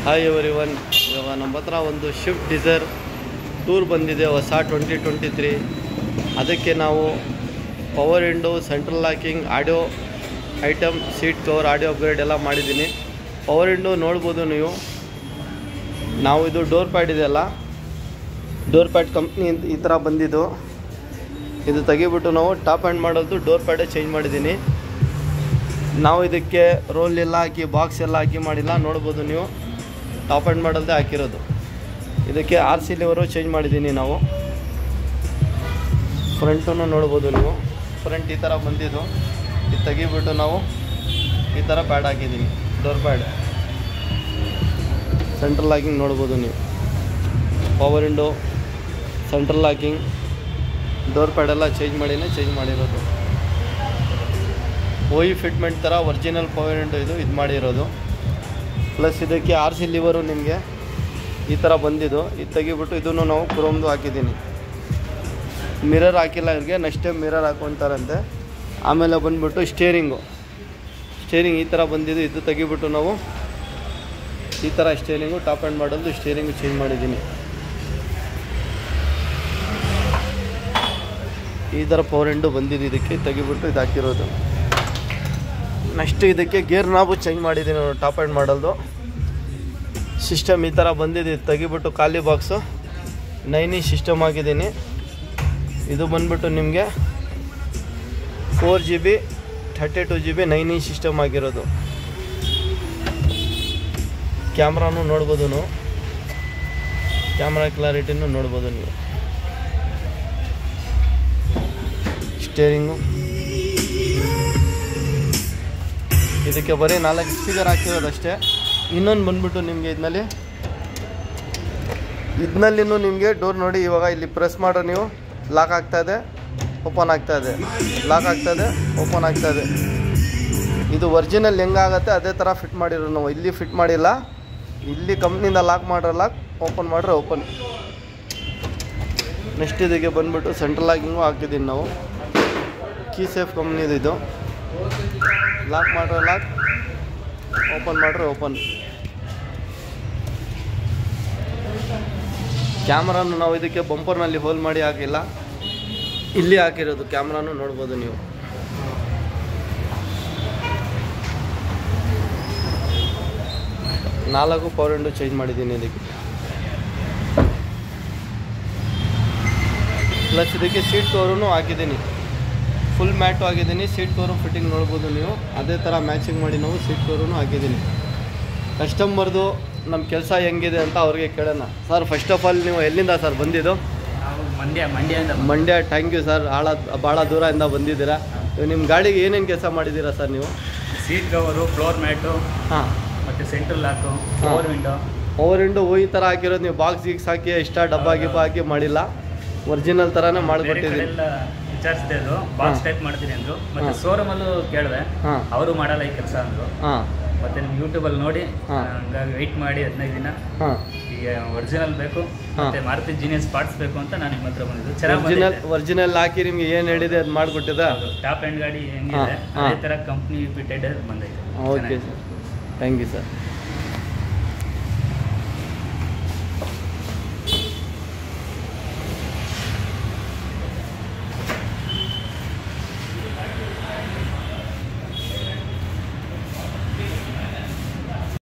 Hi every one ಇವಾಗ ನಮ್ಮ ಹತ್ರ ಒಂದು ಶಿಫ್ಟ್ ಡಿಸೈರ್ ಟೂರ್ ಬಂದಿದೆ ಹೊಸ ಟ್ವೆಂಟಿ ಟ್ವೆಂಟಿ ತ್ರೀ ಅದಕ್ಕೆ ನಾವು power window central locking audio item seat cover audio upgrade ಎಲ್ಲ ಮಾಡಿದ್ದೀನಿ ಪವರ್ ವಿಂಡೋ ನೋಡ್ಬೋದು ನೀವು ನಾವು ಇದು ಡೋರ್ ಪ್ಯಾಡ್ ಇದೆಯಲ್ಲ ಡೋರ್ ಪ್ಯಾಡ್ ಕಂಪ್ನಿ ಈ ಥರ ಬಂದಿದ್ದು ಇದು ತೆಗಿಬಿಟ್ಟು ನಾವು ಟಾಪ್ ಆ್ಯಂಡ್ ಮಾಡೋದು ಡೋರ್ ಪ್ಯಾಡೇ ಚೇಂಜ್ ಮಾಡಿದ್ದೀನಿ ನಾವು ಇದಕ್ಕೆ ರೋಲ್ ಎಲ್ಲ ಹಾಕಿ ಬಾಕ್ಸ್ ಎಲ್ಲ ಹಾಕಿ ಮಾಡಿಲ್ಲ ನೋಡ್ಬೋದು ನೀವು ಟಾಪ್ ಆ್ಯಂಡ್ ಮಾಡಲ್ದೇ ಹಾಕಿರೋದು ಇದಕ್ಕೆ ಆರ್ ಸಿ ಲಿವರು ಚೇಂಜ್ ಮಾಡಿದ್ದೀನಿ ನಾವು ಫ್ರಂಟನ್ನು ನೋಡ್ಬೋದು ನೀವು ಫ್ರಂಟ್ ಈ ಥರ ಬಂದಿದ್ದು ಇದು ತೆಗಿಬಿಟ್ಟು ನಾವು ಈ ಥರ ಪ್ಯಾಡ್ ಹಾಕಿದ್ದೀನಿ ಡೋರ್ ಪ್ಯಾಡ್ ಸೆಂಟ್ರಲ್ ಲಾಕಿಂಗ್ ನೋಡ್ಬೋದು ನೀವು power window central locking door pad ಎಲ್ಲ ಚೇಂಜ್ ಮಾಡಿನೇ ಚೇಂಜ್ ಮಾಡಿರೋದು ಓಯಿ ಫಿಟ್ಮೆಂಟ್ ಥರ ಒರಿಜಿನಲ್ ಪವರ್ ವಿಂಡೋ ಇದು ಇದು ಮಾಡಿರೋದು ಪ್ಲಸ್ ಇದಕ್ಕೆ ಆರ್ ಸಿ ಲಿವರು ನಿಮಗೆ ಈ ಥರ ಬಂದಿದ್ದು ಇದು ತೆಗಿಬಿಟ್ಟು ಇದನ್ನು ನಾವು ಕ್ರೋಮ್ದು ಹಾಕಿದ್ದೀನಿ ಮಿರರ್ ಹಾಕಿಲ್ಲ ಇವ್ರಿಗೆ ನೆಕ್ಸ್ಟ್ ಟೈಮ್ ಮಿರರ್ ಹಾಕೊತಾರಂತೆ ಆಮೇಲೆ ಬಂದ್ಬಿಟ್ಟು ಸ್ಟೇರಿಂಗು ಸ್ಟೇರಿಂಗ್ ಈ ಥರ ಬಂದಿದ್ದು ಇದು ತೆಗಿಬಿಟ್ಟು ನಾವು ಈ ಥರ ಸ್ಟೇರಿಂಗು ಟಾಪ್ ಆ್ಯಂಡ್ ಮಾಡೋದು ಸ್ಟೇರಿಂಗು ಚೇಂಜ್ ಮಾಡಿದ್ದೀನಿ ಈ ಥರ ಪವರ್ ಎಂಡು ಬಂದಿದ್ದು ಇದಕ್ಕೆ ತೆಗಿಬಿಟ್ಟು ಇದು ಹಾಕಿರೋದು ನೆಕ್ಸ್ಟ್ ಇದಕ್ಕೆ ಗೇರ್ ನಾಬು ಚೇಂಜ್ ಮಾಡಿದ್ದೀನಿ ನಾನು ಟಾಪ್ ಆ್ಯಂಡ್ ಮಾಡಲ್ದು ಸಿಸ್ಟಮ್ ಈ ಥರ ಬಂದಿದೆ ಇದು ತೆಗಿಬಿಟ್ಟು ಖಾಲಿ ಬಾಕ್ಸು ನೈನಿ ಸಿಸ್ಟಮ್ ಹಾಕಿದ್ದೀನಿ ಇದು ಬಂದ್ಬಿಟ್ಟು ನಿಮಗೆ four G B thirty two G B nine inch system ಆಗಿರೋದು ಕ್ಯಾಮ್ರಾನು ನೋಡ್ಬೋದು ನೀವು ಕ್ಯಾಮ್ರಾ ಕ್ಲಾರಿಟಿನೂ ನೋಡ್ಬೋದು ನೀವು ಸ್ಟೇರಿಂಗು ಇದಕ್ಕೆ ಬರೀ ನಾಲ್ಕು ಸ್ಪೀಕರ್ ಹಾಕಿರೋದಷ್ಟೇ ಇನ್ನೊಂದು ಬಂದ್ಬಿಟ್ಟು ನಿಮಗೆ ಇದರಲ್ಲಿ ಇದನ್ನಲ್ಲಿನೂ ನಿಮಗೆ ಡೋರ್ ನೋಡಿ ಇವಾಗ ಇಲ್ಲಿ ಪ್ರೆಸ್ ಮಾಡ್ರೆ ನೀವು ಲಾಕ್ ಆಗ್ತಾ ಇದೆ ಓಪನ್ ಆಗ್ತಾ ಇದೆ ಲಾಕ್ ಆಗ್ತಾ ಇದೆ ಓಪನ್ ಆಗ್ತಾ ಇದೆ ಇದು ಒರಿಜಿನಲ್ ಹೆಂಗಾಗತ್ತೆ ಅದೇ ಥರ ಫಿಟ್ ಮಾಡಿರೋ ನಾವು ಇಲ್ಲಿ ಫಿಟ್ ಮಾಡಿಲ್ಲ ಇಲ್ಲಿ ಕಂಪ್ನಿಯಿಂದ ಲಾಕ್ ಮಾಡ್ರೆ ಲಾಕ್ ಓಪನ್ ಮಾಡ್ರೆ ಓಪನ್ ನೆಕ್ಸ್ಟ್ ಇದಕ್ಕೆ ಬಂದ್ಬಿಟ್ಟು ಸೆಂಟ್ರಲ್ ಲಾಕಿಂಗು ಹಾಕಿದ್ದೀನಿ ನಾವು ಕೀ ಸೇಫ್ ಕಂಪ್ನಿದು ಇದು ಲಾಕ್ ಮಾಡ್ರೆ ಲಾಕ್ ಓಪನ್ ಮಾಡ್ರೆ ಓಪನ್ ಕ್ಯಾಮ್ರಾನು ನಾವು ಇದಕ್ಕೆ ಬಂಪರ್ನಲ್ಲಿ ಹೋಲ್ ಮಾಡಿ ಹಾಕಿಲ್ಲ ಇಲ್ಲಿ ಹಾಕಿರೋದು ಕ್ಯಾಮ್ರಾನು ನೋಡ್ಬೋದು ನೀವು ನಾಲ್ಕು ಪವರ್ ವಿಂಡೋ ಚೇಂಜ್ ಮಾಡಿದ್ದೀನಿ ಇದಕ್ಕೆ ಪ್ಲಸ್ ಇದಕ್ಕೆ ಸೀಟ್ ಕವರು ಹಾಕಿದ್ದೀನಿ ಫುಲ್ ಮ್ಯಾಟು ಹಾಕಿದ್ದೀನಿ ಸೀಟ್ ಕವರು ಫಿಟ್ಟಿಂಗ್ ನೋಡ್ಬೋದು ನೀವು ಅದೇ ಥರ ಮ್ಯಾಚಿಂಗ್ ಮಾಡಿ ನಾವು ಸೀಟ್ ಕವರು ಹಾಕಿದ್ದೀನಿ ಕಸ್ಟಮರ್ದು ನಮ್ಮ ಕೆಲಸ ಹೆಂಗಿದೆ ಅಂತ ಅವ್ರಿಗೆ ಕೇಳೋಣ ಸರ್ ಫಸ್ಟ್ ಆಫ್ ಆಲ್ ನೀವು ಎಲ್ಲಿಂದ ಸರ್ ಬಂದಿದ್ದು ನಾವು ಮಂಡ್ಯ ಮಂಡ್ಯದಿಂದ ಮಂಡ್ಯ ಥ್ಯಾಂಕ್ ಯು ಸರ್ ಭಾಳ ಭಾಳ ದೂರದಿಂದ ಬಂದಿದ್ದೀರಾ ಇವಾಗ ನಿಮ್ಮ ಗಾಡಿಗೆ ಏನೇನು ಕೆಲಸ ಮಾಡಿದ್ದೀರಾ ಸರ್ ನೀವು ಸೀಟ್ ಕವರು ಫ್ಲೋರ್ ಮ್ಯಾಟು ಹಾಂ ಮತ್ತೆ central lock power window over window ಈ ಥರ ಹಾಕಿರೋದು ನೀವು ಬಾಕ್ಸ್ ಗೀಕ್ಸ್ ಹಾಕಿ ಇಷ್ಟ ಡಬ್ಬ ಗಿಬ್ಬ ಹಾಕಿ ಮಾಡಿಲ್ಲ ಒರಿಜಿನಲ್ ಥರನೇ ಬೇರೆ ಕಡೆ ಮಾಡಿಕೊಟ್ಟಿದ್ದೀನಿ ಎಲ್ಲ ವಿಚಾರಿಸಿದೆ ಅದು ಬಾಕ್ಸ್ ಟೈಪ್ ಮಾಡ್ತೀನಿ ಅಂದ್ರು ಮತ್ತೆ ಹಾ. ಶೋರೂಮ್ ಅಲ್ಲೂ ಕೇಳಿದೆ ಹಾಂ ಅವರು ಮಾಡಲ್ಲ ಈ ಕೆಲಸ ಅಂದ್ರು ಹಾಂ ಮತ್ತೆ ನಿಮ್ ಯೂಟ್ಯೂಬಲ್ಲಿ ನೋಡಿ ಹಾ. ಹಂಗಾಗಿ ವೆಯ್ಟ್ ಮಾಡಿ ಹದಿನೈದು ದಿನ ಹಾಂ ಈಗ ಒರಿಜಿನಲ್ ಬೇಕು ಹಾ. ಮತ್ತೆ ಮಾರುತಿ ಜೀನಿಯಸ್ ಪಾರ್ಟ್ಸ್ ಬೇಕು ಅಂತ ನಾನು ನಿಮ್ಮ ಹತ್ರ ಬಂದಿದ್ದು ಚೆನ್ನಾಗಿ ಒರಿಜಿನಲ್ ಒರಿಜಿನಲ್ ಹಾಕಿ ನಿಮ್ಗೆ ಏನು ಹೇಳಿದೆ ಅದು ಮಾಡಿಕೊಟ್ಟಿದ್ದ ಟಾಪ್ ಎಂಡ್ ಗಾಡಿ ಹೆಂಗಿದೆ ಹಾ, ಹಾ. ಅದೇ ತರ ಕಂಪ್ನಿ ಫಿಟೆಡ್ ಬಂದೈತೆ ಓಕೆ ಚೆನ್ನಾಗಿದೆ. Sir thank you sir